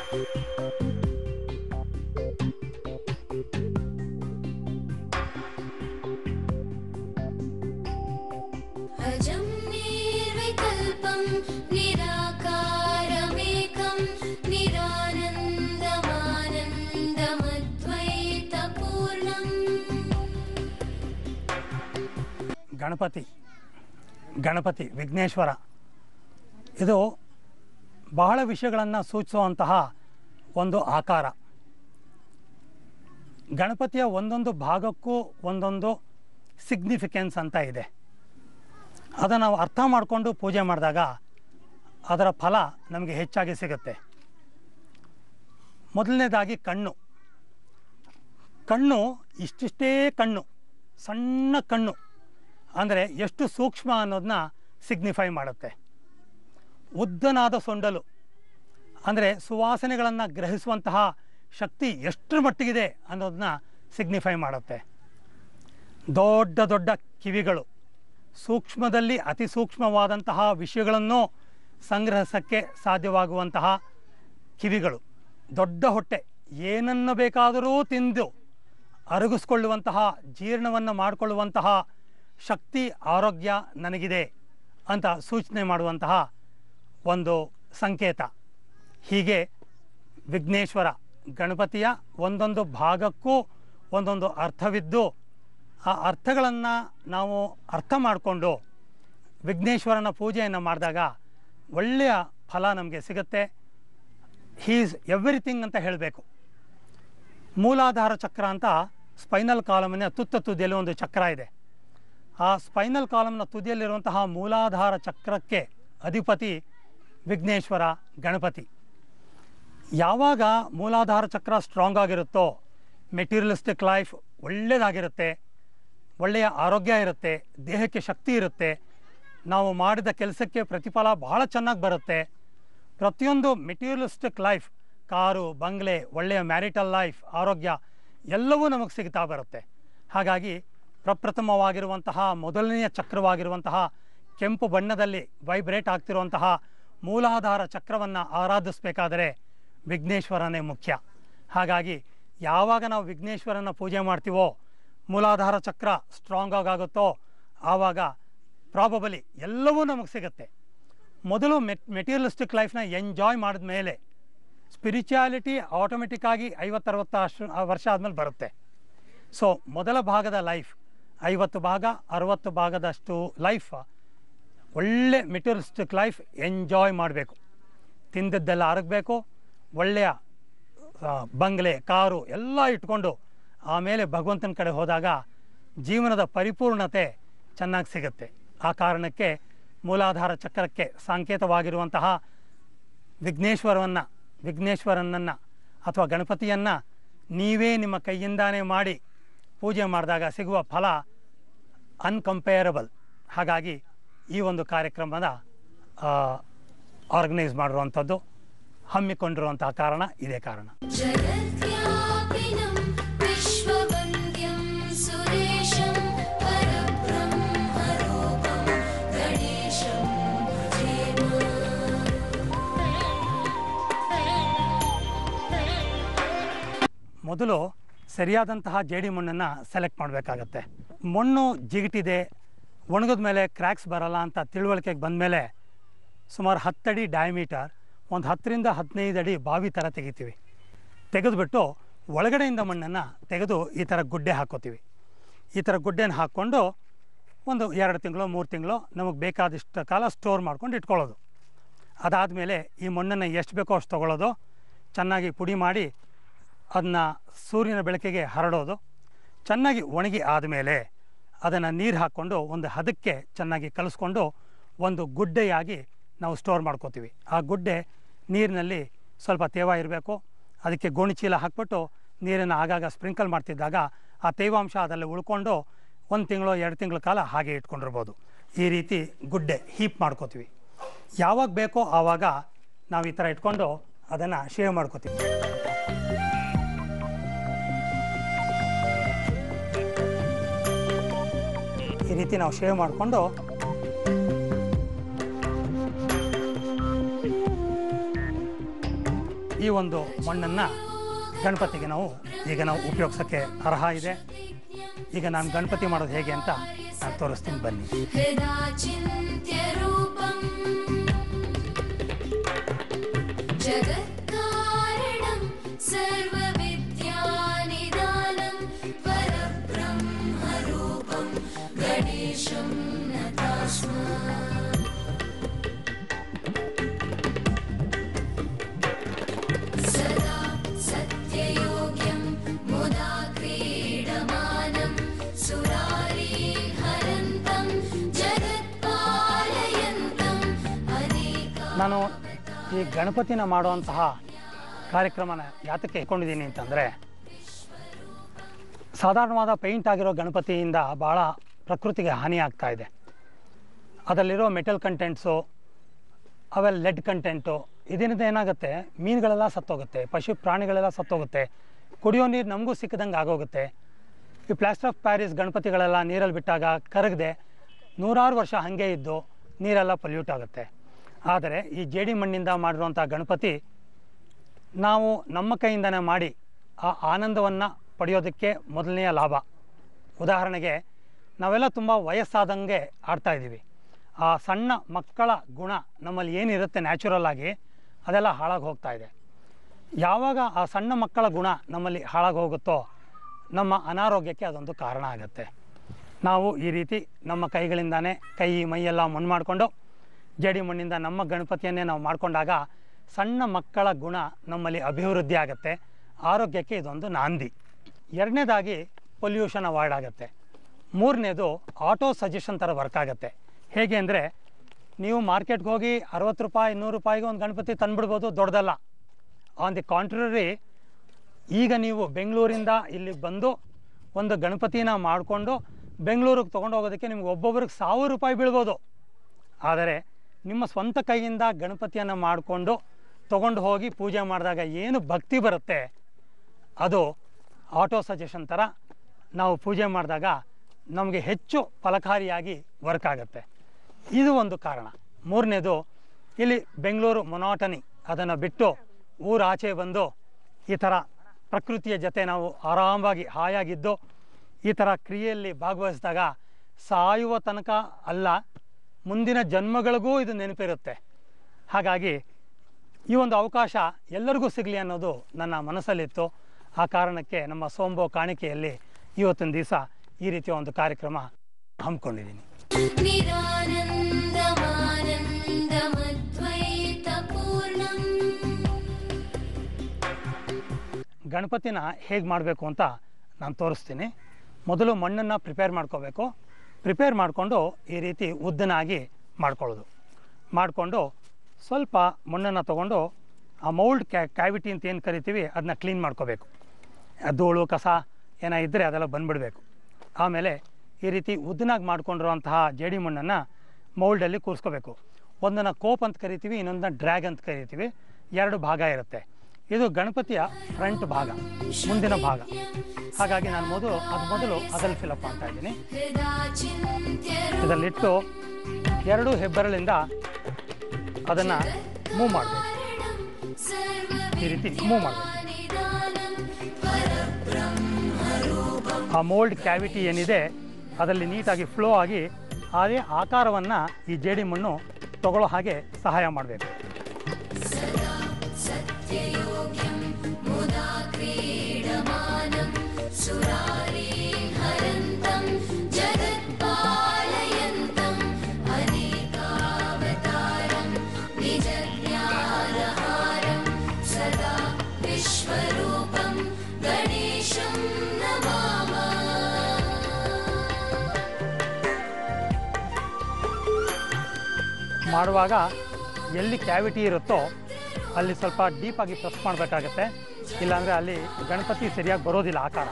अजं निर्विकल्पं निराकारमेकं निरानन्दमानन्दमद्वैतपूर्णम् ಗಣಪತಿ ಗಣಪತಿ ವಿಘ್ನೇಶ್ವರ ಇದು ಬಹಳ ವಿಷಯಗಳನ್ನು ಸೂಚಿಸುವಂತಹ ಒಂದು ಆಕಾರ ಗಣಪತಿಯ ಒಂದೊಂದು ಭಾಗಕ್ಕೂ ಒಂದೊಂದು ಸಿಗ್ನಿಫಿಕೆನ್ಸ್ ಅಂತ ಇದೆ ಅದನ್ನು ನಾವು ಅರ್ಥ ಮಾಡಿಕೊಂಡು ಪೂಜೆ ಮಾಡಿದಾಗ ಅದರ ಫಲ ನಮಗೆ ಹೆಚ್ಚಾಗಿ ಸಿಗುತ್ತೆ ಮೊದಲನೇದಾಗಿ ಕಣ್ಣು ಕಣ್ಣು ಇಷ್ಟಿಷ್ಟೇ ಕಣ್ಣು ಸಣ್ಣ ಕಣ್ಣು ಅಂದರೆ ಎಷ್ಟು ಸೂಕ್ಷ್ಮ ಅನ್ನೋದನ್ನ ಸಿಗ್ನಿಫೈ ಮಾಡುತ್ತೆ ಉದ್ದನಾದ ಸೊಂಡಲು ಅಂದರೆ ಸುವಾಸನೆಗಳನ್ನು ಗ್ರಹಿಸುವಂತಹ ಶಕ್ತಿ ಎಷ್ಟರ ಮಟ್ಟಿಗಿದೆ ಅನ್ನೋದನ್ನ ಸಿಗ್ನಿಫೈ ಮಾಡುತ್ತೆ ದೊಡ್ಡ ದೊಡ್ಡ ಕಿವಿಗಳು ಸೂಕ್ಷ್ಮದಲ್ಲಿ ಅತಿ ಸೂಕ್ಷ್ಮವಾದಂತಹ ವಿಷಯಗಳನ್ನು ಸಂಗ್ರಹಿಸಕ್ಕೆ ಸಾಧ್ಯವಾಗುವಂತಹ ಕಿವಿಗಳು ದೊಡ್ಡ ಹೊಟ್ಟೆ ಏನನ್ನು ಬೇಕಾದರೂ ತಿಂದು ಅರಗಿಸ್ಕೊಳ್ಳುವಂತಹ ಜೀರ್ಣವನ್ನು ಮಾಡಿಕೊಳ್ಳುವಂತಹ ಶಕ್ತಿ ಆರೋಗ್ಯ ನನಗಿದೆ ಅಂತ ಸೂಚನೆ ಮಾಡುವಂತಹ ಒಂದು ಸಂಕೇತ ಹೀಗೆ ವಿಘ್ನೇಶ್ವರ ಗಣಪತಿಯ ಒಂದೊಂದು ಭಾಗಕ್ಕೂ ಒಂದೊಂದು ಅರ್ಥವಿದ್ದು ಆ ಅರ್ಥಗಳನ್ನು ನಾವು ಅರ್ಥ ಮಾಡಿಕೊಂಡು ವಿಘ್ನೇಶ್ವರನ ಪೂಜೆಯನ್ನು ಮಾಡಿದಾಗ ಒಳ್ಳೆಯ ಫಲ ನಮಗೆ ಸಿಗುತ್ತೆ ಹೀಸ್ ಎವ್ರಿಥಿಂಗ್ ಅಂತ ಹೇಳಬೇಕು ಮೂಲಾಧಾರ ಚಕ್ರ ಅಂತ ಸ್ಪೈನಲ್ ಕಾಲಮಿನ ತುತ್ತ ತುದಿಯಲ್ಲಿ ಒಂದು ಚಕ್ರ ಇದೆ ಆ ಸ್ಪೈನಲ್ ಕಾಲಮ್ನ ತುದಿಯಲ್ಲಿರುವಂತಹ ಮೂಲಾಧಾರ ಚಕ್ರಕ್ಕೆ ಅಧಿಪತಿ ವಿಘ್ನೇಶ್ವರ ಗಣಪತಿ ಯಾವಾಗ ಮೂಲಾಧಾರ ಚಕ್ರ ಸ್ಟ್ರಾಂಗ್ ಆಗಿರುತ್ತೋ ಮೆಟೀರಿಯಲಿಸ್ಟಿಕ್ ಲೈಫ್ ಒಳ್ಳೆಯದಾಗಿರುತ್ತೆ ಒಳ್ಳೆಯ ಆರೋಗ್ಯ ಇರುತ್ತೆ ದೇಹಕ್ಕೆ ಶಕ್ತಿ ಇರುತ್ತೆ ನಾವು ಮಾಡಿದ ಕೆಲಸಕ್ಕೆ ಪ್ರತಿಫಲ ಬಹಳ ಚೆನ್ನಾಗಿ ಬರುತ್ತೆ ಪ್ರತಿಯೊಂದು ಮೆಟೀರಿಯಲಿಸ್ಟಿಕ್ ಲೈಫ್ ಕಾರು ಬಂಗ್ಲೆ ಒಳ್ಳೆಯ ಮ್ಯಾರಿಟಲ್ ಲೈಫ್ ಆರೋಗ್ಯ ಎಲ್ಲವೂ ನಮಗೆ ಸಿಗ್ತಾ ಬರುತ್ತೆ ಹಾಗಾಗಿ ಪ್ರಪ್ರಥಮವಾಗಿರುವಂತಹ ಮೊದಲನೆಯ ಚಕ್ರವಾಗಿರುವಂತಹ ಕೆಂಪು ಬಣ್ಣದಲ್ಲಿ ವೈಬ್ರೇಟ್ ಆಗ್ತಿರುವಂತಹ ಮೂಲಾಧಾರ ಚಕ್ರವನ್ನು ಆರಾಧಿಸಬೇಕಾದರೆ ವಿಘ್ನೇಶ್ವರನೇ ಮುಖ್ಯ ಹಾಗಾಗಿ ಯಾವಾಗ ನಾವು ವಿಘ್ನೇಶ್ವರನ ಪೂಜೆ ಮಾಡ್ತೀವೋ ಮೂಲಾಧಾರ ಚಕ್ರ ಸ್ಟ್ರಾಂಗ್ ಆಗುತ್ತೋ ಆವಾಗ ಪ್ರಾಬಬಲಿ ಎಲ್ಲವೂ ನಮಗೆ ಸಿಗುತ್ತೆ ಮೊದಲು ಮೆಟ್ ಮೆಟೀರಿಯಲಿಸ್ಟಿಕ್ ಲೈಫ್ನ ಎಂಜಾಯ್ ಮಾಡಿದ ಮೇಲೆ ಸ್ಪಿರಿಚುಯಾಲಿಟಿ ಆಟೋಮೆಟಿಕ್ಕಾಗಿ ಐವತ್ತರವತ್ತು ಅಷ್ಟು ವರ್ಷ ಆದಮೇಲೆ ಬರುತ್ತೆ ಸೊ ಮೊದಲ ಭಾಗದ ಲೈಫ್ ಐವತ್ತು ಭಾಗ ಅರವತ್ತು ಭಾಗದಷ್ಟು ಲೈಫ್ ಒಳ್ಳೆ ಮೆಟೀರಿಯಲಿಸ್ಟಿಕ್ ಲೈಫ್ ಎಂಜಾಯ್ ಮಾಡಬೇಕು ತಿಂದದ್ದೆಲ್ಲ ಅರಗಬೇಕು ಒಳ್ಳೆಯ ಆ, ಬಂಗ್ಲೆ ಕಾರು ಎಲ್ಲ ಇಟ್ಕೊಂಡು ಆಮೇಲೆ ಭಗವಂತನ ಕಡೆ ಹೋದಾಗ ಜೀವನದ ಪರಿಪೂರ್ಣತೆ ಚೆನ್ನಾಗಿ ಸಿಗುತ್ತೆ ಆ ಕಾರಣಕ್ಕೆ ಮೂಲಾಧಾರ ಚಕ್ರಕ್ಕೆ ಸಾಂಕೇತವಾಗಿರುವಂತಹ ವಿಘ್ನೇಶ್ವರವನ್ನು ವಿಘ್ನೇಶ್ವರನನ್ನು ಅಥವಾ ಗಣಪತಿಯನ್ನು ನೀವೇ ನಿಮ್ಮ ಕೈಯಿಂದಾನೇ ಮಾಡಿ ಪೂಜೆ ಮಾಡಿದಾಗ ಸಿಗುವ ಫಲ ಅನ್ಕಂಪೇರಬಲ್ ಹಾಗಾಗಿ ಈ ಒಂದು ಕಾರ್ಯಕ್ರಮದ ಆರ್ಗನೈಸ್ ಮಾಡಿರುವಂಥದ್ದು ಹಮ್ಮಿಕೊಂಡಿರುವಂತಹ ಕಾರಣ ಇದೇ ಕಾರಣ जगद्व्यापिनं विश्ववन्द्यं सुरेशं परब्रह्मरूपं गणेशं भजेम ಮೊದಲು ಸರಿಯಾದಂತಹ ಜೇಡಿ ಮಣ್ಣನ್ನು ಸೆಲೆಕ್ಟ್ ಮಾಡಬೇಕಾಗತ್ತೆ ಮಣ್ಣು ಜಿಗಿಟಿದೆ ಒಣಗಿದ ಮೇಲೆ ಕ್ರ್ಯಾಕ್ಸ್ ಬರಲ್ಲ ಅಂತ ತಿಳುವಳಿಕೆಗೆ ಬಂದಮೇಲೆ ಸುಮಾರು ಹತ್ತಡಿ ಡಯಾಮೀಟರ್ ಒಂದು ಹತ್ತರಿಂದ ಹದಿನೈದು ಅಡಿ ಬಾವಿ ಥರ ತೆಗಿತೀವಿ ತೆಗೆದುಬಿಟ್ಟು ಒಳಗಡೆಯಿಂದ ಮಣ್ಣನ್ನು ತೆಗೆದು ಈ ಥರ ಗುಡ್ಡೆ ಹಾಕೋತೀವಿ ಈ ಥರ ಗುಡ್ಡೆನ ಹಾಕ್ಕೊಂಡು ಒಂದು ಎರಡು ತಿಂಗಳು ಮೂರು ತಿಂಗಳು ನಮಗೆ ಬೇಕಾದಷ್ಟು ಕಾಲ ಸ್ಟೋರ್ ಮಾಡ್ಕೊಂಡು ಇಟ್ಕೊಳ್ಳೋದು ಅದಾದಮೇಲೆ ಈ ಮಣ್ಣನ್ನು ಎಷ್ಟು ಬೇಕೋ ಅಷ್ಟು ತೊಗೊಳ್ಳೋದು ಚೆನ್ನಾಗಿ ಪುಡಿ ಮಾಡಿ ಅದನ್ನ ಸೂರ್ಯನ ಬೆಳಕಿಗೆ ಹರಡೋದು ಚೆನ್ನಾಗಿ ಒಣಗಿ ಆದಮೇಲೆ ಅದನ್ನು ನೀರು ಹಾಕ್ಕೊಂಡು ಒಂದು ಹದಕ್ಕೆ ಚೆನ್ನಾಗಿ ಕಲಿಸ್ಕೊಂಡು ಒಂದು ಗುಡ್ಡೆಯಾಗಿ ನಾವು ಸ್ಟೋರ್ ಮಾಡ್ಕೋತೀವಿ ಆ ಗುಡ್ಡೆ ನೀರಿನಲ್ಲಿ ಸ್ವಲ್ಪ ತೇವ ಇರಬೇಕು ಅದಕ್ಕೆ ಗೋಣಿಚೀಲ ಹಾಕ್ಬಿಟ್ಟು ನೀರನ್ನು ಆಗಾಗ ಸ್ಪ್ರಿಂಕಲ್ ಮಾಡ್ತಿದ್ದಾಗ ಆ ತೇವಾಂಶ ಅದರಲ್ಲಿ ಉಳ್ಕೊಂಡು ಒಂದು ತಿಂಗಳು ಎರಡು ತಿಂಗಳ ಕಾಲ ಹಾಗೆ ಇಟ್ಕೊಂಡಿರ್ಬೋದು ಈ ರೀತಿ ಗುಡ್ಡೆ ಹೀಪ್ ಮಾಡ್ಕೋತೀವಿ ಯಾವಾಗ ಬೇಕೋ ಆವಾಗ ನಾವು ಈ ಥರ ಇಟ್ಕೊಂಡು ಅದನ್ನು ಶೇವ್ ಮಾಡ್ಕೋತೀವಿ ಈ ರೀತಿ ನಾವು ಶೇವ್ ಮಾಡಿಕೊಂಡು ಈ ಒಂದು ಮಣ್ಣನ್ನು ಗಣಪತಿಗೆ ನಾವು ಈಗ ನಾವು ಉಪಯೋಗಿಸೋಕ್ಕೆ ಅರ್ಹ ಇದೆ ಈಗ ನಾನು ಗಣಪತಿ ಮಾಡೋದು ಹೇಗೆ ಅಂತ ನಾನು ತೋರಿಸ್ತೀನಿ ಬನ್ನಿ हृदा चिन्त्यरूपम् जगत्कारणं सर्वविद्यानिदानं परब्रह्मरूपं गणेशं नतास्म सदा सत्ययोग्यं मुदा क्रीडमानं सुरारीहरन्तं जगत्पालयन्तम् अनेका ನಾನು ಈ ಗಣಪತಿನ ಮಾಡುವಂತಹ ಕಾರ್ಯಕ್ರಮನ ಯಾತಕ್ಕೆ ಇಟ್ಕೊಂಡಿದ್ದೀನಿ ಅಂತಂದರೆ ಸಾಧಾರಣವಾದ ಪೇಂಟ್ ಆಗಿರೋ ಗಣಪತಿಯಿಂದ ಭಾಳ ಪ್ರಕೃತಿಗೆ ಹಾನಿ ಆಗ್ತಾ ಇದೆ ಅದರಲ್ಲಿರೋ ಮೆಟಲ್ ಕಂಟೆಂಟ್ಸು ಅವೆಲ್ಲ ಲೆಡ್ ಕಂಟೆಂಟು ಇದರಿಂದ ಏನಾಗುತ್ತೆ ಮೀನುಗಳೆಲ್ಲ ಸತ್ತೋಗುತ್ತೆ ಪಶು ಪ್ರಾಣಿಗಳೆಲ್ಲ ಸತ್ತೋಗುತ್ತೆ ಕುಡಿಯೋ ನೀರು ನಮಗೂ ಸಿಕ್ಕದಂಗೆ ಆಗೋಗುತ್ತೆ ಈ ಪ್ಲಾಸ್ಟರ್ ಆಫ್ ಪ್ಯಾರಿಸ್ ಗಣಪತಿಗಳೆಲ್ಲ ನೀರಲ್ಲಿ ಬಿಟ್ಟಾಗ ಕರಗದೆ ನೂರಾರು ವರ್ಷ ಹಾಗೆ ಇದ್ದು ನೀರೆಲ್ಲ ಪೊಲ್ಯೂಟ್ ಆಗುತ್ತೆ ಆದರೆ ಈ ಜೇಡಿ ಮಣ್ಣಿಂದ ಮಾಡಿರುವಂಥ ಗಣಪತಿ ನಾವು ನಮ್ಮ ಕೈಯಿಂದನೇ ಮಾಡಿ ಆ ಆನಂದವನ್ನು ಪಡೆಯೋದಕ್ಕೆ ಮೊದಲನೆಯ ಲಾಭ ಉದಾಹರಣೆಗೆ ನಾವೆಲ್ಲ ತುಂಬ ವಯಸ್ಸಾದಂಗೆ ಆಡ್ತಾ ಇದ್ದೀವಿ ಆ ಸಣ್ಣ ಮಕ್ಕಳ ಗುಣ ನಮ್ಮಲ್ಲಿ ಏನಿರುತ್ತೆ ನ್ಯಾಚುರಲ್ ಆಗಿ ಅದೆಲ್ಲ ಹಾಳಾಗಿ ಹೋಗ್ತಾ ಇದೆ ಯಾವಾಗ ಆ ಸಣ್ಣ ಮಕ್ಕಳ ಗುಣ ನಮ್ಮಲ್ಲಿ ಹಾಳಾಗಿ ಹೋಗುತ್ತೋ ನಮ್ಮ ಅನಾರೋಗ್ಯಕ್ಕೆ ಅದೊಂದು ಕಾರಣ ಆಗುತ್ತೆ ನಾವು ಈ ರೀತಿ ನಮ್ಮ ಕೈಗಳಿಂದಾನೇ ಕೈ ಮೈಯೆಲ್ಲ ಮಣ್ಣು ಮಾಡಿಕೊಂಡು ಜಡಿ ಮಣ್ಣಿಂದ ನಮ್ಮ ಗಣಪತಿಯನ್ನೇ ನಾವು ಮಾಡಿಕೊಂಡಾಗ ಸಣ್ಣ ಮಕ್ಕಳ ಗುಣ ನಮ್ಮಲ್ಲಿ ಅಭಿವೃದ್ಧಿ ಆಗುತ್ತೆ ಆರೋಗ್ಯಕ್ಕೆ ಇದೊಂದು ನಾಂದಿ ಎರಡನೇದಾಗಿ ಪೊಲ್ಯೂಷನ್ ಅವಾಯ್ಡ್ ಆಗುತ್ತೆ ಮೂರನೇದು ಆಟೋ ಸಜೆಷನ್ ಥರ ವರ್ಕ್ ಆಗುತ್ತೆ ಹೇಗೆ ಅಂದರೆ ನೀವು ಮಾರ್ಕೆಟ್ಗೆ ಹೋಗಿ ಅರವತ್ತು ರೂಪಾಯಿ ಇನ್ನೂರು ರೂಪಾಯಿಗೆ ಒಂದು ಗಣಪತಿ ತಂದುಬಿಡ್ಬೋದು ದೊಡ್ಡದಲ್ಲ ಆನ್ ದಿ ಕಾಂಟ್ರರಿ ಈಗ ನೀವು ಬೆಂಗಳೂರಿಂದ ಇಲ್ಲಿ ಬಂದು ಒಂದು ಗಣಪತಿನ ಮಾಡಿಕೊಂಡು ಬೆಂಗಳೂರಿಗೆ ತೊಗೊಂಡು ಹೋಗೋದಕ್ಕೆ ನಿಮ್ಗೆ ಒಬ್ಬೊಬ್ರಿಗೆ ಸಾವಿರ ರೂಪಾಯಿ ಬೀಳ್ಬೋದು ಆದರೆ ನಿಮ್ಮ ಸ್ವಂತ ಕೈಯಿಂದ ಗಣಪತಿಯನ್ನು ಮಾಡಿಕೊಂಡು ತೊಗೊಂಡು ಹೋಗಿ ಪೂಜೆ ಮಾಡಿದಾಗ ಏನು ಭಕ್ತಿ ಬರುತ್ತೆ ಅದು ಆಟೋ ಸಜೆಷನ್ ಥರ ನಾವು ಪೂಜೆ ಮಾಡಿದಾಗ ನಮಗೆ ಹೆಚ್ಚು ಫಲಕಾರಿಯಾಗಿ ವರ್ಕ್ ಆಗುತ್ತೆ ಇದು ಒಂದು ಕಾರಣ ಮೂರನೇದು ಇಲ್ಲಿ ಬೆಂಗಳೂರು ಮೊನಾಟನಿ ಅದನ್ನು ಬಿಟ್ಟು ಊರಾಚೆ ಬಂದು ಈ ಥರ ಪ್ರಕೃತಿಯ ಜೊತೆ ನಾವು ಆರಾಮವಾಗಿ ಹಾಯಾಗಿದ್ದು ಈ ಥರ ಕ್ರಿಯೆಯಲ್ಲಿ ಭಾಗವಹಿಸಿದಾಗ ಸಾಯುವ ತನಕ ಅಲ್ಲ ಮುಂದಿನ ಜನ್ಮಗಳಿಗೂ ಇದು ನೆನಪಿರುತ್ತೆ ಹಾಗಾಗಿ ಈ ಒಂದು ಅವಕಾಶ ಎಲ್ಲರಿಗೂ ಸಿಗಲಿ ಅನ್ನೋದು ನನ್ನ ಮನಸ್ಸಲ್ಲಿತ್ತು ಆ ಕಾರಣಕ್ಕೆ ನಮ್ಮ ಸೋಂಬೋ ಕಾಣಿಕೆಯಲ್ಲಿ ಇವತ್ತಿನ ದಿವಸ ಈ ರೀತಿಯ ಒಂದು ಕಾರ್ಯಕ್ರಮ ಹಮ್ಮಿಕೊಂಡಿದ್ದೀನಿ निरानन्दमानन्दमद्वैतपूर्णम् ಗಣಪತಿನ ಹೇಗೆ ಮಾಡಬೇಕು ಅಂತ ನಾನು ತೋರಿಸ್ತೀನಿ ಮೊದಲು ಮಣ್ಣನ್ನು ಪ್ರಿಪೇರ್ ಮಾಡ್ಕೋಬೇಕು ಪ್ರಿಪೇರ್ ಮಾಡಿಕೊಂಡು ಈ ರೀತಿ ಉದ್ದನಾಗಿ ಮಾಡ್ಕೊಳ್ಳೋದು ಮಾಡಿಕೊಂಡು ಸ್ವಲ್ಪ ಮಣ್ಣನ್ನು ತೊಗೊಂಡು ಆ ಮೌಲ್ಡ್ ಕ್ಯಾ ಕ್ಯಾವಿಟಿ ಅಂತ ಏನು ಕರಿತೀವಿ ಅದನ್ನ ಕ್ಲೀನ್ ಮಾಡ್ಕೋಬೇಕು ಆ ಧೂಳು ಕಸ ಏನೋ ಇದ್ದರೆ ಅದೆಲ್ಲ ಬಂದುಬಿಡಬೇಕು ಆಮೇಲೆ ಈ ರೀತಿ ಉದ್ದನಾಗಿ ಮಾಡ್ಕೊಂಡಿರುವಂತಹ ಜೇಡಿ ಮಣ್ಣನ್ನು ಮೌಲ್ಡಲ್ಲಿ ಕೂರಿಸ್ಕೋಬೇಕು ಒಂದನ್ನು ಕೋಪ್ ಅಂತ ಕರಿತೀವಿ ಇನ್ನೊಂದನ್ನ ಡ್ರ್ಯಾಗ್ ಅಂತ ಕರಿತೀವಿ ಎರಡು ಭಾಗ ಇರುತ್ತೆ ಇದು ಗಣಪತಿಯ ಫ್ರಂಟ್ ಭಾಗ ಮುಂದಿನ ಭಾಗ ಹಾಗಾಗಿ ನಾನು ಮೊದಲು ಅದು ಮೊದಲು ಅದನ್ನು ಫಿಲಪ್ ಮಾಡ್ತಾ ಇದ್ದೀನಿ हृदा चिन्त्यरूपम् ಇದರಲ್ಲಿಟ್ಟು ಎರಡು ಹೆಬ್ಬೆರಳಿಂದ ಅದನ್ನು ಮೂವ್ ಮಾಡಬೇಕು ಈ ರೀತಿ ಮೂವ್ ಮಾಡಬೇಕು ಆ ಮೋಲ್ಡ್ ಕ್ಯಾವಿಟಿ ಏನಿದೆ ಅದರಲ್ಲಿ ನೀಟಾಗಿ ಫ್ಲೋ ಆಗಿ ಅದೇ ಆಕಾರವನ್ನು ಈ ಜೇಡಿ ಮಣ್ಣು ತಗೊಳ್ಳೋ ಹಾಗೆ ಸಹಾಯ ಮಾಡಬೇಕು सत्ययोग्यं मुदा क्रीडमानं सुरारीहरन्तं जगत्पालयन्तम् अनेकावतारं निजज्ञानहारं सदा विश्वरूपं गणेशं नमामः ಮಾಡುವಾಗ ಎಲ್ಲಿ ಕ್ಯಾವಿಟಿ ಇರುತ್ತೋ ಅಲ್ಲಿ ಸ್ವಲ್ಪ ಡೀಪಾಗಿ ಪ್ರೆಸ್ ಮಾಡಬೇಕಾಗತ್ತೆ ಇಲ್ಲಾಂದರೆ ಅಲ್ಲಿ ಗಣಪತಿ ಸರಿಯಾಗಿ ಬರೋದಿಲ್ಲ ಆಕಾರ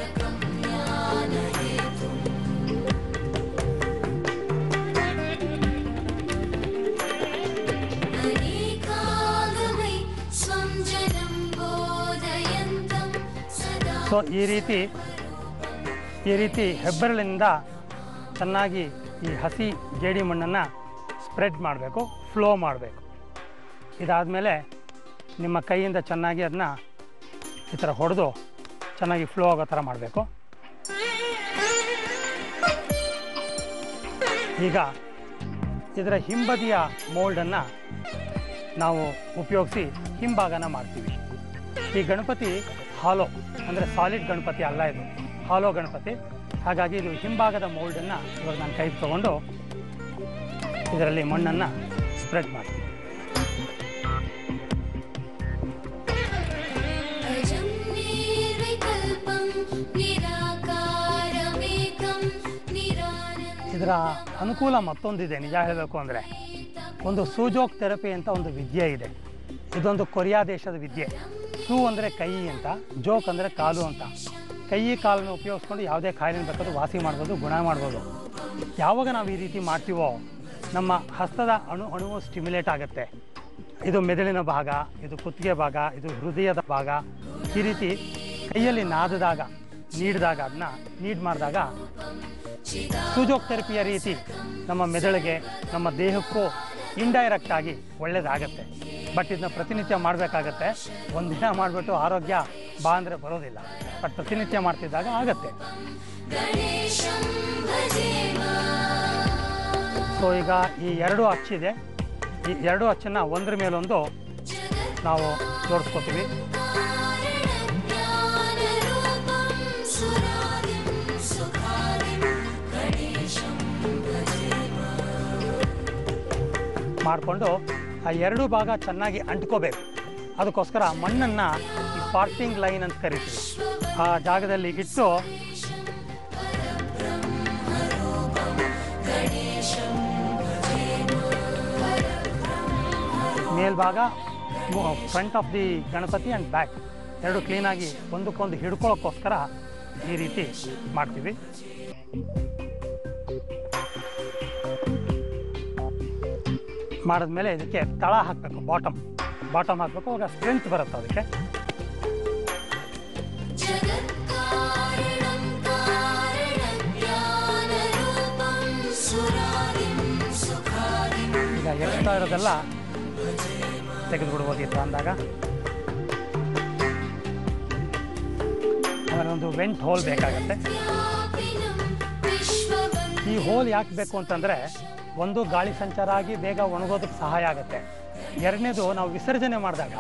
अनेकागमै स्वं जनं बोधयन्तं सदा ಸೊ ಈ ರೀತಿ ಈ ರೀತಿ ಹೆಬ್ಬೆರಳಿನಿಂದ ಚೆನ್ನಾಗಿ ಈ ಹಸಿ ಜೇಡಿ ಮಣ್ಣನ್ನು ಸ್ಪ್ರೆಡ್ ಮಾಡಬೇಕು ಫ್ಲೋ ಮಾಡಬೇಕು ಇದಾದಮೇಲೆ ನಿಮ್ಮ ಕೈಯಿಂದ ಚೆನ್ನಾಗಿ ಅದನ್ನ ಈ ಥರ ಹೊಡೆದು ಚೆನ್ನಾಗಿ ಫ್ಲೋ ಆಗೋ ಥರ ಮಾಡಬೇಕು ಈಗ ಇದರ ಹಿಂಬದಿಯ ಮೋಲ್ಡನ್ನು ನಾವು ಉಪಯೋಗಿಸಿ ಹಿಂಭಾಗನ ಮಾಡ್ತೀವಿ ಈ ಗಣಪತಿ ಹಾಲೋ ಅಂದರೆ ಸಾಲಿಡ್ ಗಣಪತಿ ಅಲ್ಲ ಇದು ಹಾಲೋ ಗಣಪತಿ ಹಾಗಾಗಿ ಇದು ಹಿಂಭಾಗದ ಮೋಲ್ಡನ್ನು ಇವಾಗ ನಾನು ಕೈಗೆ ತಗೊಂಡು ಇದರಲ್ಲಿ ಮಣ್ಣನ್ನು ಸ್ಪ್ರೆಡ್ ಮಾಡ್ತೀನಿ अजं निर्विकल्पं निराकारमेकं निरानन्दं ಇದರ ಅನುಕೂಲ ಮತ್ತೊಂದಿದೆ ನಿಜ ಹೇಳಬೇಕು ಅಂದರೆ ಒಂದು ಸೂಜೋಕ್ ಥೆರಪಿ ಅಂತ ಒಂದು ವಿದ್ಯೆ ಇದೆ ಇದೊಂದು ಕೊರಿಯಾ ದೇಶದ ವಿದ್ಯೆ ಸೂ ಅಂದರೆ ಕೈ ಅಂತ ಜೋಕ್ ಅಂದರೆ ಕಾಲು ಅಂತ ಕೈ ಕಾಲನ್ನು ಉಪಯೋಗಿಸ್ಕೊಂಡು ಯಾವುದೇ ಕಾಯಿಲೆ ಬೇಕಾದ್ರೂ ವಾಸಿ ಮಾಡ್ಬೋದು ಗುಣ ಮಾಡ್ಬೋದು ಯಾವಾಗ ನಾವು ಈ ರೀತಿ ಮಾಡ್ತೀವೋ ನಮ್ಮ ಹಸ್ತದ ಅಣು ಅಣುವು ಸ್ಟಿಮ್ಯುಲೇಟ್ ಆಗುತ್ತೆ ಇದು ಮೆದುಳಿನ ಭಾಗ ಇದು ಕುತ್ತಿಗೆ ಭಾಗ ಇದು ಹೃದಯದ ಭಾಗ ಈ ರೀತಿ ಕೈಯಲ್ಲಿ ನಾದದಾಗ ನೀಡಿದಾಗ ಅದನ್ನ ನೀಡ್ ಮಾಡಿದಾಗ ಸೂಜೋಕ್ ಥೆರಪಿಯ ರೀತಿ ನಮ್ಮ ಮೆದುಳಿಗೆ ನಮ್ಮ ದೇಹಕ್ಕೂ ಇಂಡೈರೆಕ್ಟ್ ಆಗಿ ಒಳ್ಳೇದಾಗತ್ತೆ ಬಟ್ ಇದನ್ನ ಪ್ರತಿನಿತ್ಯ ಮಾಡಬೇಕಾಗತ್ತೆ ಒಂದಿನ ಮಾಡಿಬಿಟ್ಟು ಆರೋಗ್ಯ ಬಾ ಅಂದರೆ ಬರೋದಿಲ್ಲ ಬಟ್ ಪ್ರತಿನಿತ್ಯ ಮಾಡ್ತಿದ್ದಾಗ ಆಗತ್ತೆ गणेशं भजेम ಸೊ ಈಗ ಈ ಎರಡು ಅಚ್ಚಿದೆ ಈ ಎರಡು ಅಚ್ಚನ್ನು ಒಂದ್ರ ಮೇಲೊಂದು ನಾವು ಜೋಡಿಸ್ಕೋತೀವಿ जगत्कारणज्ञानरूपं सुरादिं सुखादिं गणेशं भजेम ಮಾಡಿಕೊಂಡು ಆ ಎರಡು ಭಾಗ ಚೆನ್ನಾಗಿ ಅಂಟ್ಕೋಬೇಕು ಅದಕ್ಕೋಸ್ಕರ ಮಣ್ಣನ್ನು ಈ ಪಾರ್ಟಿಂಗ್ ಲೈನ್ ಅಂತ ಕರಿತೀವಿ ಆ ಜಾಗದಲ್ಲಿ ಇಟ್ಟು ಮೇಲ್ಭಾಗ front of the Ganapati and back ಎರಡು ಕ್ಲೀನಾಗಿ ಒಂದಕ್ಕೊಂದು ಹಿಡ್ಕೊಳ್ಳೋಕ್ಕೋಸ್ಕರ ಈ ರೀತಿ ಮಾಡ್ತೀವಿ ಮಾಡಿದ್ಮೇಲೆ ಇದಕ್ಕೆ ತಳ ಹಾಕಬೇಕು ಬಾಟಮ್ ಬಾಟಮ್ ಹಾಕಬೇಕು ಅವಾಗ ಸ್ಟ್ರೆಂತ್ ಬರುತ್ತೆ ಅದಕ್ಕೆ जगत्कारणं कारणज्ञानरूपं सुरादिं सुखादिं ಈಗ ಎಕ್ಸ್ಟ್ರಾ ಇರೋದೆಲ್ಲ ತೆಗೆದುಬಿಡ್ಬೋದು ಅಂದಾಗ ಆಮೇಲೆ ಒಂದು ವೆಂಟ್ ಹೋಲ್ ಬೇಕಾಗತ್ತೆ व्यापिनं विश्ववन् ಈ ಹೋಲ್ ಯಾಕೆ ಬೇಕು ಅಂತಂದರೆ ಒಂದು ಗಾಳಿ ಸಂಚಾರ ಆಗಿ ಬೇಗ ಒಣಗೋದಕ್ಕೆ ಸಹಾಯ ಆಗುತ್ತೆ ಎರಡನೇದು ನಾವು ವಿಸರ್ಜನೆ ಮಾಡಿದಾಗ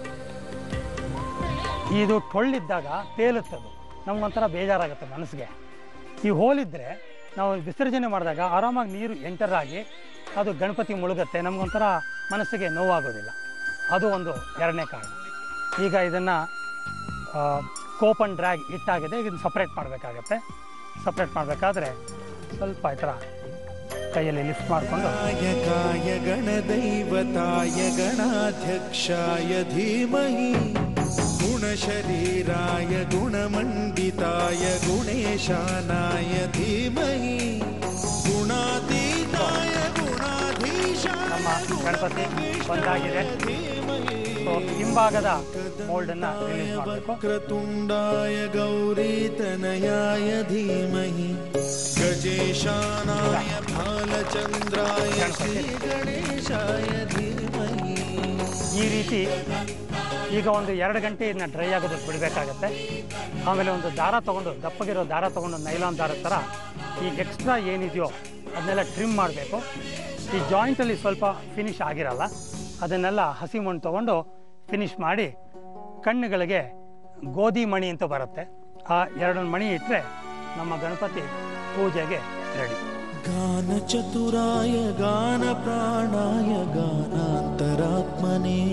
ಇದು ಟೊಳ್ಳಿದ್ದಾಗ ತೇಲುತ್ತದು ನಮ್ಗೊಂಥರ ಬೇಜಾರಾಗುತ್ತೆ ಮನಸ್ಸಿಗೆ ಈ ಹೋಲಿದ್ದರೆ ನಾವು ವಿಸರ್ಜನೆ ಮಾಡಿದಾಗ ಆರಾಮಾಗಿ ನೀರು ಎಂಟರ್ ಆಗಿ ಅದು ಗಣಪತಿ ಮುಳುಗುತ್ತೆ ನಮಗೊಂಥರ ಮನಸ್ಸಿಗೆ ನೋವಾಗೋದಿಲ್ಲ ಅದು ಒಂದು ಎರಡನೇ ಕಾರಣ ಈಗ ಇದನ್ನು ಕೋಪ್ ಆ್ಯಂಡ್ ಡ್ರ್ಯಾಗ್ ಇಟ್ಟಾಗಿದೆ ಇದನ್ನು ಸಪ್ರೇಟ್ ಮಾಡಬೇಕಾಗತ್ತೆ ಸಪ್ರೇಟ್ ಮಾಡಬೇಕಾದ್ರೆ ಸ್ವಲ್ಪ ಈ ಥರ ಕೈಯಲ್ಲಿ ಲಿಫ್ಟ್ ಮಾಡಿಕೊಂಡು नायकाय गणदैवताय गणाध्यक्षाय धीमहि गुणशरीराय गुणमण्डिताय गुणेशानाय धीमहि गुणातीताय ನಮ್ಮ गुणाधीशाय ಗಣಪತಿ ಬಂದಾಗಿದೆ धीमहि ಸೊ ಹಿಂಭಾಗದ ಮೋಲ್ಡನ್ನು ರಿಲೀಸ್ ಮಾಡಬೇಕು वक्रतुण्डाय गौरीतनयाय धीमहि गजेशानाय भालचन्द्राय श्रीगणेशाय धीमहि ಈ ರೀತಿ ಈಗ ಒಂದು ಎರಡು ಗಂಟೆ ಇದನ್ನ ಡ್ರೈ ಆಗೋದಕ್ಕೆ ಬಿಡಬೇಕಾಗತ್ತೆ ಆಮೇಲೆ ಒಂದು ದಾರ ತೊಗೊಂಡು ದಪ್ಪಗಿರೋ ದಾರ ತೊಗೊಂಡು ನೈಲಾನ್ ದಾರ ಥರ ಈ ಎಕ್ಸ್ಟ್ರಾ ಏನಿದೆಯೋ ಅದನ್ನೆಲ್ಲ ಟ್ರಿಮ್ ಮಾಡಬೇಕು ಈ ಜಾಯಿಂಟಲ್ಲಿ ಸ್ವಲ್ಪ ಫಿನಿಶ್ ಆಗಿರಲ್ಲ ಅದನ್ನೆಲ್ಲ ಹಸಿ ಮಣ್ಣು ತೊಗೊಂಡು ಫಿನಿಶ್ ಮಾಡಿ ಕಣ್ಣುಗಳಿಗೆ ಗೋಧಿ ಮಣಿ ಅಂತ ಬರುತ್ತೆ ಆ ಎರಡು ಮಣಿ ಇಟ್ಟರೆ ನಮ್ಮ ಗಣಪತಿ ಪೂಜೆಗೆ ರೆಡಿ गानचतुराय गानप्राणाय गानान्तरात्मने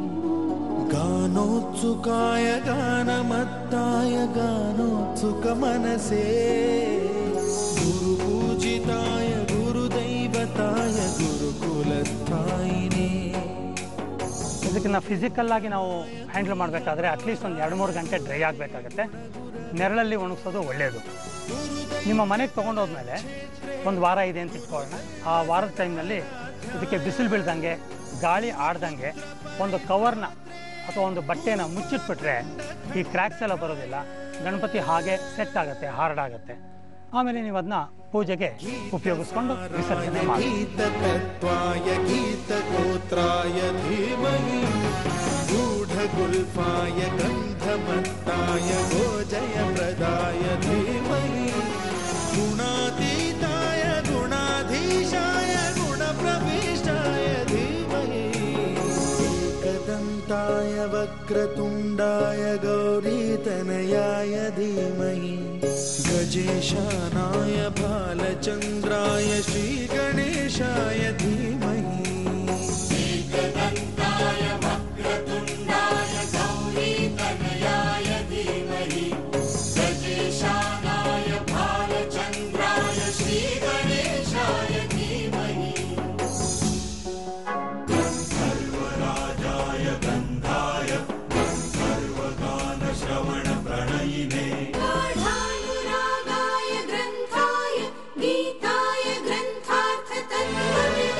गानोत्सुकाय गानमत्ताय गानोत्सुकमनसे गुरुपूजिताय गुरुदैवताय गुरुकुलस्थायिने ಇದಕ್ಕೆ ನಾವು ಫಿಸಿಕಲ್ ಆಗಿ ನಾವು ಹ್ಯಾಂಡಲ್ ಮಾಡಬೇಕಾದ್ರೆ ಅಟ್ಲೀಸ್ಟ್ ಒಂದು ಎರಡು ಮೂರು ಗಂಟೆ ಡ್ರೈ ಆಗಬೇಕಾಗತ್ತೆ ನೆರಳಲ್ಲಿ ಒಣಗಿಸೋದು ಒಳ್ಳೆಯದು ನಿಮ್ಮ ಮನೆಗೆ ತೊಗೊಂಡೋದ್ಮೇಲೆ ಒಂದು ವಾರ ಇದೆ ಅಂತ ಇಟ್ಕೊಳ್ಳೋಣ ಆ ವಾರದ ಟೈಮ್ನಲ್ಲಿ ಇದಕ್ಕೆ ಬಿಸಿಲು ಬೀಳ್ದಂಗೆ ಗಾಳಿ ಆಡ್ದಂಗೆ ಒಂದು ಕವರ್ನ ಅಥವಾ ಒಂದು ಬಟ್ಟೆನ ಮುಚ್ಚಿಟ್ಬಿಟ್ರೆ ಈ ಕ್ರ್ಯಾಕ್ಸ್ ಎಲ್ಲ ಬರೋದಿಲ್ಲ ಗಣಪತಿ ಹಾಗೆ ಸೆಟ್ ಆಗುತ್ತೆ ಹಾರ್ಡ್ ಆಗುತ್ತೆ ಆಮೇಲೆ ನೀವು ಅದನ್ನ ಪೂಜೆಗೆ ಉಪಯೋಗಿಸ್ಕೊಂಡು ವಿಸರ್ಜನೆ ಮಾಡಿ गीततत्त्वाय गीतगोत्राय धीमहि गूढगुल्फाय गन्धमत्ताय गोजयप्रदाय धीमहि गुणातीताय गुणाधीशाय गुणप्रविष्टाय धीमहि एकदन्ताय वक्रतुण्डाय गौरीतनयाय धीमहि गजेशानाय बालचन्द्राय श्रीगणेशाय धीमहि गाढानुरागाय ग्रन्थाय गीताय ग्रन्थार्थतत्त्वविदे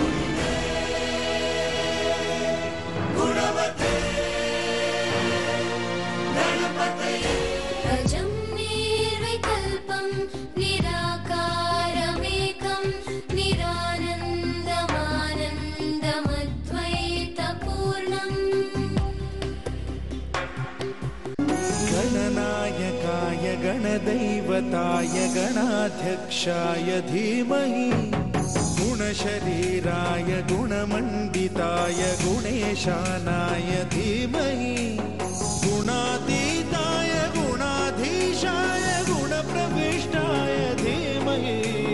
अजं निर्विकल्पं निराकारमेकं निरानन्दमानन्दमद्वैतपूर्णम् गणनायकाय गणदैवताय गणाध्यक्षाय धीमहि गुणशरीराय गुणमण्डिताय गुणेशानाय धीमहि गुणातीताय गुणाधीशाय गुणप्रविष्टाय धीमहि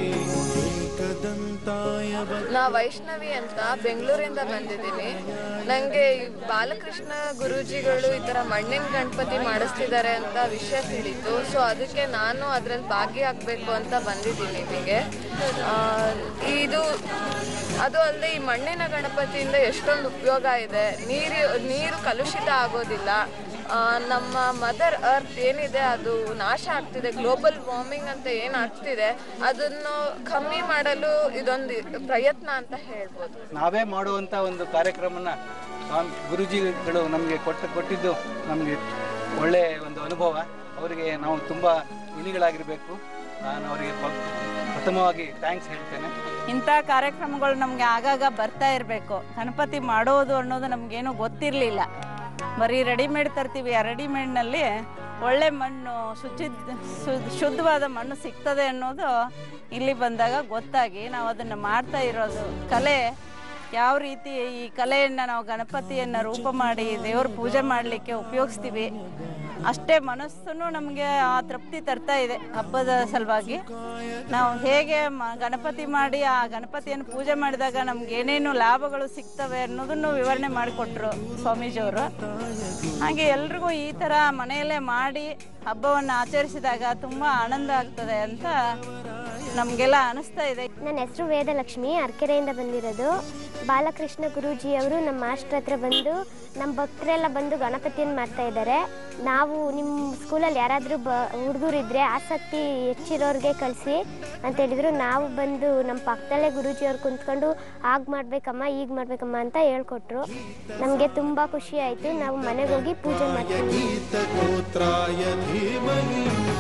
एकदन्ताय ನಾ ವೈಷ್ಣವಿ ಅಂತ ಬೆಂಗಳೂರಿಂದ ಬಂದಿದ್ದೀನಿ ನನಗೆ ಬಾಲಕೃಷ್ಣ ಗುರೂಜಿಗಳು ಈ ಥರ ಮಣ್ಣಿನ ಗಣಪತಿ ಮಾಡಿಸ್ತಿದ್ದಾರೆ ಅಂತ ವಿಷಯ ತಿಳಿತು ಸೊ ಅದಕ್ಕೆ ನಾನು ಅದರಲ್ಲಿ ಭಾಗಿಯಾಗಬೇಕು ಅಂತ ಬಂದಿದ್ದೀನಿ ಇಲ್ಲಿಗೆ ಆ, ಇದು ಅದು ಅಲ್ಲದೆ ಈ ಮಣ್ಣಿನ ಗಣಪತಿಯಿಂದ ಎಷ್ಟೊಂದು ಉಪಯೋಗ ಇದೆ ನೀರು ನೀರು ಕಲುಷಿತ ಆಗೋದಿಲ್ಲ ಆ, ನಮ್ಮ ಮದರ್ ಅರ್ತ್ ಏನಿದೆ ಅದು ನಾಶ ಆಗ್ತಿದೆ ಗ್ಲೋಬಲ್ ವಾರ್ಮಿಂಗ್ ಅಂತ ಏನಾಗ್ತಿದೆ ಅದನ್ನು ಕಮ್ಮಿ ಮಾಡಲು ಇದೊಂದು ಪ್ರಯತ್ನ ಅಂತ ಹೇಳ್ಬೋದು ನಾವೇ ಮಾಡುವಂಥ ಒಂದು ಕಾರ್ಯಕ್ರಮನ ಸ್ವಾಮಿ ಗುರುಜಿಗಳು ನಮಗೆ ಕೊಟ್ಟು ಕೊಟ್ಟಿದ್ದು ನಮಗೆ ಒಳ್ಳೆಯ ಒಂದು ಅನುಭವ ಅವರಿಗೆ ನಾವು ತುಂಬ ಋಣಿಗಳಾಗಿರಬೇಕು ನಾನು ಅವರಿಗೆ ಪ- ಪ್ರಥಮವಾಗಿ ಥ್ಯಾಂಕ್ಸ್ ಹೇಳ್ತೇನೆ ಇಂಥ ಕಾರ್ಯಕ್ರಮಗಳು ನಮಗೆ ಆಗಾಗ ಬರ್ತಾ ಇರಬೇಕು ಗಣಪತಿ ಮಾಡೋದು ಅನ್ನೋದು ನಮಗೇನು ಗೊತ್ತಿರಲಿಲ್ಲ ಬರೀ ರೆಡಿಮೇಡ್ ತರ್ತೀವಿ ಆ ರೆಡಿಮೇಡ್ನಲ್ಲಿ ಒಳ್ಳೆ ಮಣ್ಣು ಶುಚಿ ಶು- ಶುದ್ಧವಾದ ಮಣ್ಣು ಸಿಗ್ತದೆ ಅನ್ನೋದು ಇಲ್ಲಿ ಬಂದಾಗ ಗೊತ್ತಾಗಿ ನಾವು ಅದನ್ನು ಮಾಡ್ತಾ ಇರೋದು ಕಲೆ ಯಾವ ರೀತಿ ಈ ಕಲೆಯನ್ನು ನಾವು ಗಣಪತಿಯನ್ನು ರೂಪ ಮಾಡಿ ದೇವ್ರ ಪೂಜೆ ಮಾಡಲಿಕ್ಕೆ ಉಪಯೋಗಿಸ್ತೀವಿ ಅಷ್ಟೇ ಮನಸ್ಸನ್ನು ನಮಗೆ ಆ ತೃಪ್ತಿ ತರ್ತಾ ಇದೆ ಹಬ್ಬದ ಸಲುವಾಗಿ ನಾವು ಹೇಗೆ ಮ ಗಣಪತಿ ಮಾಡಿ ಆ ಗಣಪತಿಯನ್ನು ಪೂಜೆ ಮಾಡಿದಾಗ ನಮ್ಗೆ ಏನೇನು ಲಾಭಗಳು ಸಿಗ್ತವೆ ಅನ್ನೋದನ್ನು ವಿವರಣೆ ಮಾಡಿಕೊಟ್ರು ಸ್ವಾಮೀಜಿಯವರು ಹಾಗೆ ಎಲ್ರಿಗೂ ಈ ಥರ ಮನೆಯಲ್ಲೇ ಮಾಡಿ ಹಬ್ಬವನ್ನು ಆಚರಿಸಿದಾಗ ತುಂಬ ಆನಂದ ಆಗ್ತದೆ ಅಂತ ನಮಗೆಲ್ಲ ಅನಿಸ್ತಾ ಇದೆ ನನ್ನ ಹೆಸರು ವೇದಲಕ್ಷ್ಮಿ ಅರ್ಕೆರೆಯಿಂದ ಬಂದಿರೋದು ಬಾಲಕೃಷ್ಣ ಗುರೂಜಿಯವರು ನಮ್ಮ ಮಾಸ್ಟ್ರ್ ಹತ್ರ ಬಂದು ನಮ್ಮ ಭಕ್ತರೆಲ್ಲ ಬಂದು ಗಣಪತಿಯನ್ನು ಮಾಡ್ತಾ ಇದ್ದಾರೆ ನಾವು ನಿಮ್ಮ ಸ್ಕೂಲಲ್ಲಿ ಯಾರಾದರೂ ಬ ಹುಡುಗರಿದ್ರೆ ಆಸಕ್ತಿ ಹೆಚ್ಚಿರೋರಿಗೆ ಕಳಿಸಿ ಅಂತ ಹೇಳಿದ್ರು ನಾವು ಬಂದು ನಮ್ಮ ಪಕ್ಕದಲ್ಲೇ ಗುರೂಜಿಯವ್ರು ಕುಂತ್ಕೊಂಡು ಆಗ ಮಾಡಬೇಕಮ್ಮ ಈಗ ಮಾಡಬೇಕಮ್ಮ ಅಂತ ಹೇಳ್ಕೊಟ್ರು ನಮಗೆ ತುಂಬ ಖುಷಿ ಆಯಿತು ನಾವು ಮನೆಗೆ ಹೋಗಿ ಪೂಜೆ ಮಾಡ್ತೀವಿ गीतगोत्राय धीमहि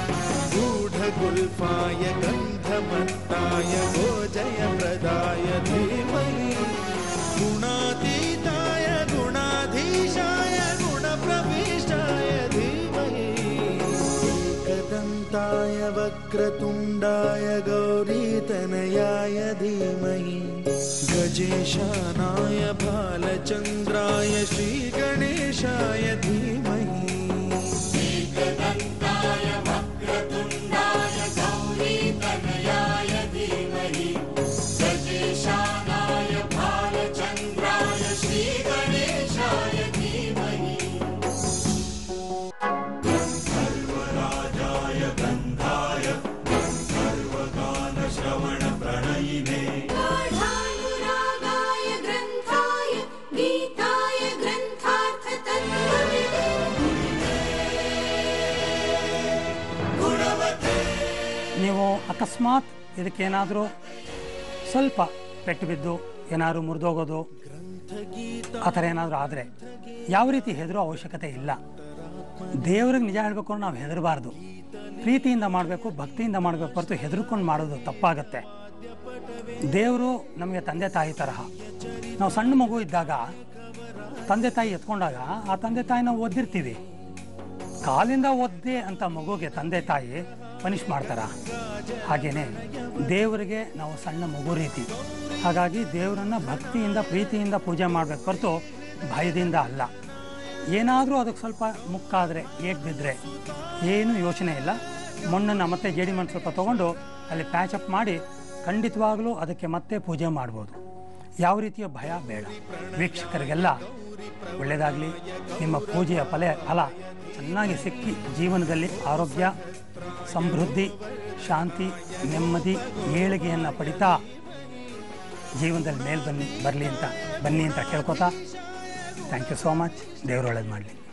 गूढगुल्फाय गन्धमत्ताय गोजयप्रदाय धीमहि गुणातीताय गुणाधीशाय गुणप्रविष्टाय धीमहि एकदन्ताय वक्रतुण्डाय गौरीतनयाय धीमहि गजेशानाय बालचन्द्राय श्रीगणेशाय धीमहि गाढानुरागाय ग्रन्थाय गीताय ग्रन्थार्थतत्त्वविदे ನೀವು ಅಕಸ್ಮಾತ್ ಇದಕ್ಕೇನಾದರೂ ಸ್ವಲ್ಪ ಪೆಟ್ಟು ಬಿದ್ದು ಏನಾದ್ರು ಮುರಿದೋಗೋದು ಆ ಥರ ಏನಾದರೂ ಆದರೆ ಯಾವ ರೀತಿ ಹೆದರೋ ಅವಶ್ಯಕತೆ ಇಲ್ಲ ದೇವ್ರಿಗೆ ನಿಜ ಹೇಳಬೇಕು ಅಂದ್ರೆ ನಾವು ಹೆದರಬಾರ್ದು ಪ್ರೀತಿಯಿಂದ ಮಾಡಬೇಕು ಭಕ್ತಿಯಿಂದ ಮಾಡಬೇಕು ಹೊರತು ಹೆದರ್ಕೊಂಡು ಮಾಡೋದು ತಪ್ಪಾಗತ್ತೆ ದೇವರು ನಮಗೆ ತಂದೆ ತಾಯಿ ತರಹ ನಾವು ಸಣ್ಣ ಮಗು ಇದ್ದಾಗ ತಂದೆ ತಾಯಿ ಎತ್ಕೊಂಡಾಗ ಆ ತಂದೆ ತಾಯಿನ ಓದಿರ್ತೀವಿ ಕಾಲಿಂದ ಒದ್ದೆ ಅಂತ ಮಗುಗೆ ತಂದೆ ತಾಯಿ ಪನಿಷ್ ಮಾಡ್ತಾರ ಹಾಗೇನೆ ದೇವರಿಗೆ ನಾವು ಸಣ್ಣ ಮಗು ರೀತಿ ಹಾಗಾಗಿ ದೇವರನ್ನ ಭಕ್ತಿಯಿಂದ ಪ್ರೀತಿಯಿಂದ ಪೂಜೆ ಮಾಡಬೇಕು ಹೊರತು ಭಯದಿಂದ ಅಲ್ಲ ಏನಾದರೂ ಅದಕ್ಕೆ ಸ್ವಲ್ಪ ಮುಕ್ಕಾದರೆ ಏಟ್ ಬಿದ್ದರೆ ಏನು ಯೋಚನೆ ಇಲ್ಲ ಮಣ್ಣನ್ನು ಮತ್ತೆ ಜೇಡಿ ಮಣ್ಣು ಸ್ವಲ್ಪ ತೊಗೊಂಡು ಅಲ್ಲಿ ಪ್ಯಾಚಪ್ ಮಾಡಿ ಖಂಡಿತವಾಗಲೂ ಅದಕ್ಕೆ ಮತ್ತೆ ಪೂಜೆ ಮಾಡ್ಬೋದು ಯಾವ ರೀತಿಯ ಭಯ ಬೇಡ ವೀಕ್ಷಕರಿಗೆಲ್ಲ ಒಳ್ಳೆಯದಾಗಲಿ ನಿಮ್ಮ ಪೂಜೆಯ ಫಲ ಫಲ ಚೆನ್ನಾಗಿ ಸಿಕ್ಕಿ ಜೀವನದಲ್ಲಿ ಆರೋಗ್ಯ ಸಮೃದ್ಧಿ ಶಾಂತಿ ನೆಮ್ಮದಿ ಏಳಿಗೆಯನ್ನು ಪಡಿತಾ ಜೀವನದಲ್ಲಿ ಮೇಲ್ ಬನ್ನಿ ಬರಲಿ ಅಂತ ಬನ್ನಿ ಅಂತ ಕೇಳ್ಕೊತಾ ಥ್ಯಾಂಕ್ ಯು ಸೋ ಮಚ್ ದೇವ್ರು ಒಳ್ಳೇದು ಮಾಡಲಿ